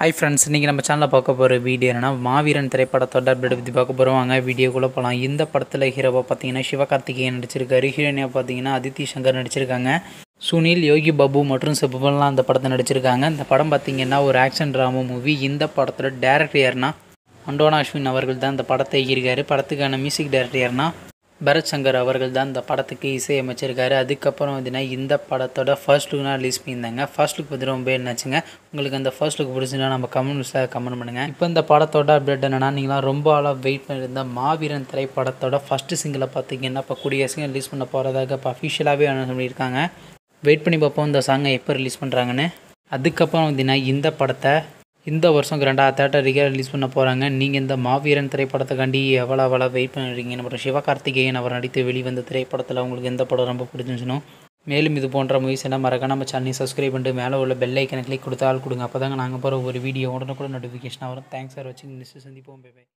hi friends இன்றைக்கி நம்ம சேனலில் பார்க்க போகிற வீடியோ என்னன்னா மாவீரன் திரைப்படத்தோட அப்டேட் பற்றி பார்க்க போகிறோம் வாங்க வீடியோக்குள்ளே போகலாம் இந்த படத்தில் ஹீரோவாக பார்த்தீங்கன்னா சிவகார்த்திகேயன் நடிச்சிருக்காரு ஹீரோயினியாக பார்த்தீங்கன்னா அதித்தி சங்கர் நடிச்சிருக்காங்க சுனில் யோகி பாபு மற்றும் சிவபன்லாம் அந்த படத்தை நடிச்சிருக்காங்க இந்த படம் பார்த்தீங்கன்னா ஒரு ஆக்ஷன் ட்ராமா மூவி இந்த படத்தோட டேரக்டர் யாருன்னா அண்டோனா அஸ்வின் அவர்கள் தான் இந்த படத்தை இயக்கியிருக்காரு படத்துக்கான மியூசிக் டைரக்டர் யாருன்னா பரத் சங்கர் அவர்கள் தான் இந்த படத்துக்கு இசையமைச்சிருக்காரு அதுக்கப்புறம் பார்த்தீங்கன்னா இந்த படத்தோட ஃபர்ஸ்ட் லுக்னா ரிலீஸ் பண்ணியிருந்தாங்க ஃபர்ஸ்ட் லுக் பற்றி ரொம்ப என்னாச்சுங்க உங்களுக்கு அந்த ஃபர்ஸ்ட் லுக் பிடிச்சிருந்தா நம்ம கமெண்ட்ஸில் கமெண்ட் பண்ணுங்கள் இப்போ இந்த படத்தோட அப்டேட் என்னன்னா நீங்களாம் ரொம்ப ஆளாக வெயிட் பண்ணியிருந்த மாவீரன் திரைப்படத்தோட ஃபஸ்ட்டு சிங்கிளை பார்த்தீங்கன்னா இப்போ கூடிய சிங்கிள் ரிலீஸ் பண்ண போகிறதாக இப்போ அஃபிஷியலாகவே சொல்லியிருக்காங்க வெயிட் பண்ணி பார்ப்போம் இந்த சாங்கை எப்போ ரிலீஸ் பண்ணுறாங்கன்னு அதுக்கப்புறம் பார்த்தீங்கன்னா இந்த படத்தை இந்த வருஷம் கிராண்டாக தேட்டருக்கு ரிலீஸ் பண்ண போகிறாங்க நீங்கள் இந்த மாவீரன் திரைப்படத்துக்காண்டி எவ்வளோ எவ்வளோ வெயிட் பண்ணுறீங்க அப்புறம் சிவகார்த்திகேயன் அவர் நடித்து வெளிவந்த திரைப்படத்தில் உங்களுக்கு எந்த படம் ரொம்ப பிடிச்சிருந்துச்சுனோ மேலும் இது போன்ற மூவிஸ் எல்லாம் மறக்காம நம்ம சேனலை சப்ஸ்கிரைப் பண்ணிட்டு மேலே உள்ள பெல் ஐக்கனை கிளிக் கொடுத்தால் கொடுங்க அப்போ தாங்க நாங்கள் போகிற ஒரு வீடியோ உடனே கூட நோட்டிஃபிகேஷன் வரும் தேங்க்ஸ் ஃபார் வாட்சிங் நிச்சயம் சந்திப்போம் பை பை